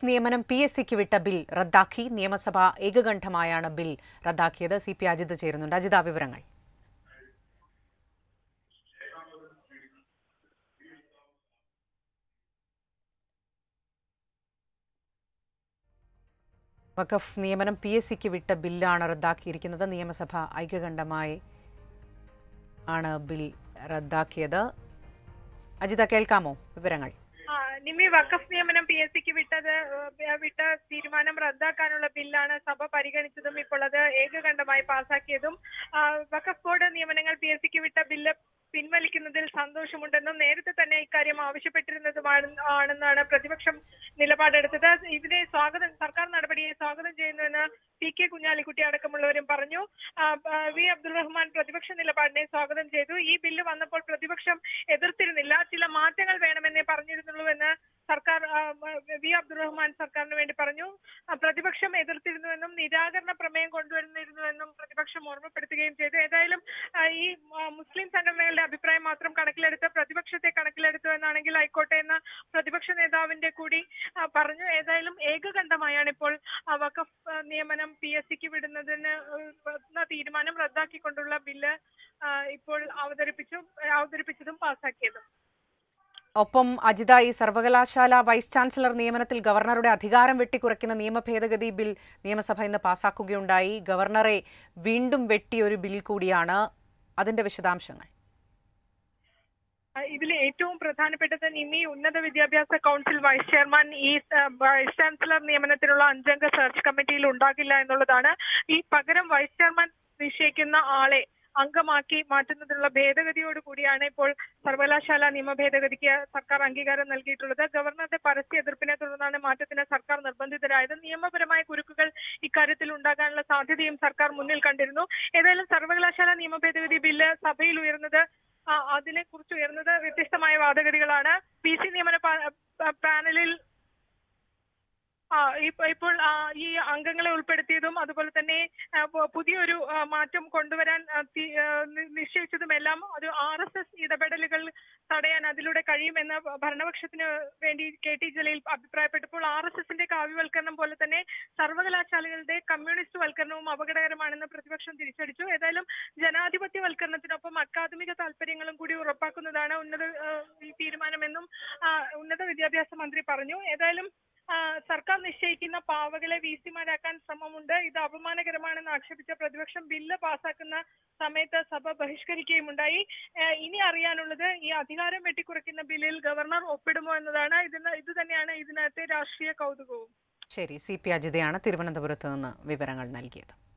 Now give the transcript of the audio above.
വഖഫ് നിയമനം P S സിക്ക് വിട്ട ബിൽ റദ്ദാക്കി നിയമസഭ ഏകകണ്ഠമായാണ് ബിൽ റദ്ദാക്കിയത് സി പി അജിത് ചേരുന്നുണ്ട് അജിത വിവരങ്ങൾ വഖഫ് നിയമനം പി എസ് സിക്ക് വിട്ട ബില്ലാണ് റദ്ദാക്കിയിരിക്കുന്നത് നിയമസഭ ഐക്യകണ്ഠമായി ആണ് ബിൽ റദ്ദാക്കിയത് അജിത കേൾക്കാമോ വിവരങ്ങൾ ആ, നിമി വഖഫ് നിയമനം പി എസ് സിക്ക് വിട്ടത് ഏഹ്, വിട്ട തീരുമാനം റദ്ദാക്കാനുള്ള ബില്ലാണ് സഭ പരിഗണിച്ചതും ഇപ്പോൾ അത് ഏകകണ്ഠമായി പാസാക്കിയതും ആ, വഖഫ് ബോർഡ് നിയമനങ്ങൾ പി എസ് സിക്ക് വിട്ട ബില്ല് പിൻവലിക്കുന്നതിൽ സന്തോഷമുണ്ടെന്നും നേരത്തെ തന്നെ ഇക്കാര്യം ആവശ്യപ്പെട്ടിരുന്നതുമാണ് ആണെന്നാണ് പ്രതിപക്ഷം നിലപാടെടുത്തത് ഇതിനെ സ്വാഗതം സർക്കാർ നടപടിയെ സ്വാഗതം ചെയ്യുന്നുവെന്ന് പി കെ കുഞ്ഞാലിക്കുട്ടി അടക്കമുള്ളവരും പറഞ്ഞു ആ, ആ, വി അബ്ദുൾ റഹ്മാൻ പ്രതിപക്ഷ നിലപാടിനെ സ്വാഗതം ചെയ്തു ഈ ബില്ല് വന്നപ്പോൾ പ്രതിപക്ഷം എതിർത്തിരുന്നില്ല ചില മാറ്റങ്ങൾ വേണമെന്നേ പറഞ്ഞിരുന്നുള്ളൂവെന്ന് സർക്കാർ ആ, വി അബ്ദുൾ റഹ്മാൻ സർക്കാരിന് വേണ്ടി പറഞ്ഞു ആ, പ്രതിപക്ഷം എതിർത്തിരുന്നുവെന്നും നിരാകരണ പ്രമേയം കൊണ്ടുവരുന്നിരുന്നുവെന്നും പ്രതിപക്ഷം ഓർമ്മപ്പെടുത്തുകയും ചെയ്തു ഏതായാലും ആ, ഈ ആ, മുസ്ലിം സംഘടനകളുടെ അഭിപ്രായം മാത്രം കണക്കിലെടുത്ത് പ്രതിപക്ഷത്തെ കണക്കിലെടുത്തു എന്നാണെങ്കിൽ ആയിക്കോട്ടെ എന്ന് പ്രതിപക്ഷ നേതാവിന്റെ കൂടി ആ, പറഞ്ഞു ഏതായാലും ഏകകണ്ഠമായാണ് ഇപ്പോൾ ആ, വഖഫ് ആ, നിയമനം പി എസ് സിക്ക് വിടുന്നതിന് എന്ന തീരുമാനം റദ്ദാക്കിക്കൊണ്ടുള്ള ബില്ല് ആ, ഇപ്പോൾ അവതരിപ്പിച്ചു അവതരിപ്പിച്ചതും പാസാക്കിയതും ഒപ്പം അജിത ഈ സർവകലാശാല വൈസ് ചാൻസലർ നിയമനത്തിൽ ഗവർണറുടെ അധികാരം വെട്ടിക്കുറയ്ക്കുന്ന നിയമ ഭേദഗതി ബിൽ നിയമസഭ ഇന്ന് പാസാക്കുകയുണ്ടായി ഗവർണറെ വീണ്ടും വെട്ടിയ ഒരു ബിൽ കൂടിയാണ് അതിന്റെ വിശദാംശങ്ങൾ ഇതിൽ ഏറ്റവും പ്രധാനപ്പെട്ടത് നിമി ഉന്നത വിദ്യാഭ്യാസ കൗൺസിൽ വൈസ് ചെയർമാൻ ഈ ആ, വൈസ് ചാൻസലർ നിയമനത്തിനുള്ള അഞ്ചംഗ സെർച്ച് കമ്മിറ്റിയിൽ ഉണ്ടാകില്ല എന്നുള്ളതാണ് ഈ പകരം വൈസ് ചെയർമാൻ നിശ്ചയിക്കുന്ന ആളെ അംഗമാക്കി മാറ്റുന്നതിനുള്ള ഭേദഗതിയോട് കൂടിയാണ് ഇപ്പോൾ സർവകലാശാല നിയമ ഭേദഗതിക്ക് സർക്കാർ അംഗീകാരം നൽകിയിട്ടുള്ളത് ഗവർണറുടെ പരസ്യ എതിർപ്പിനെ തുടർന്നാണ് മാറ്റത്തിന് സർക്കാർ നിർബന്ധിതരായത് നിയമപരമായ കുരുക്കുകൾ ഇക്കാര്യത്തിൽ ഉണ്ടാകാനുള്ള സാധ്യതയും സർക്കാർ മുന്നിൽ കണ്ടിരുന്നു ഏതായാലും സർവകലാശാല നിയമ ഭേദഗതി ബില്ല് സഭയിൽ ഉയർന്നത് ആ, അതിനെക്കുറിച്ച് ഉയർന്നത് വ്യത്യസ്തമായ വാദഗതികളാണ് പി സി നിയമന പാ- പ- പാനലിൽ ആ, ഇപ്പ- ഇപ്പോൾ ആ, ഈ അംഗങ്ങളെ ഉൾപ്പെടുത്തിയതും അതുപോലെ തന്നെ ആ, പു- പുതിയൊരു ആ, മാറ്റം കൊണ്ടുവരാൻ ആ, തി- ആ, നി- നിശ്ചയിച്ചതുമെല്ലാം ഒരു ആർ എസ് എസ് ഇടപെടലുകൾ തടയാൻ അതിലൂടെ കഴിയുമെന്ന് ഭരണപക്ഷത്തിന് വേണ്ടി കെ ടി ജലീൽ അഭിപ്രായപ്പെട്ടപ്പോൾ ആർ എസ് എസിന്റെ കാവ്യവൽക്കരണം പോലെ തന്നെ സർവകലാശാലകളുടെ കമ്മ്യൂണിസ്റ്റ് വൽക്കരണവും അപകടകരമാണെന്ന് പ്രതിപക്ഷം തിരിച്ചടിച്ചു ഏതായാലും ജനാധിപത്യവൽക്കരണത്തിനൊപ്പം അക്കാദമിക താല്പര്യങ്ങളും കൂടി ഉറപ്പാക്കുന്നതാണ് ഉന്നത ആ, ഈ തീരുമാനമെന്നും ആ, ഉന്നത വിദ്യാഭ്യാസ മന്ത്രി പറഞ്ഞു ഏതായാലും ആ, സർക്കാർ നിശ്ചയിക്കുന്ന പാവകളെ വി സിമാരാക്കാൻ ശ്രമമുണ്ട് ഇത് അപമാനകരമാണെന്ന് ആക്ഷേപിച്ച പ്രതിപക്ഷം ബില്ല് പാസാക്കുന്ന സമയത്ത് സഭ ബഹിഷ്കരിക്കുകയുമുണ്ടായി ആ, ഇനി അറിയാനുള്ളത് ഈ അധികാരം വെട്ടിക്കുറയ്ക്കുന്ന ബില്ലിൽ ഗവർണർ ഒപ്പിടുമോ എന്നതാണ് ഇതിന് ഇത് തന്നെയാണ് ഇതിനകത്തെ രാഷ്ട്രീയ കൗതുകവും ശരി സി പി അജിതയാണ് തിരുവനന്തപുരത്ത് നിന്ന് വിവരങ്ങൾ നൽകിയത്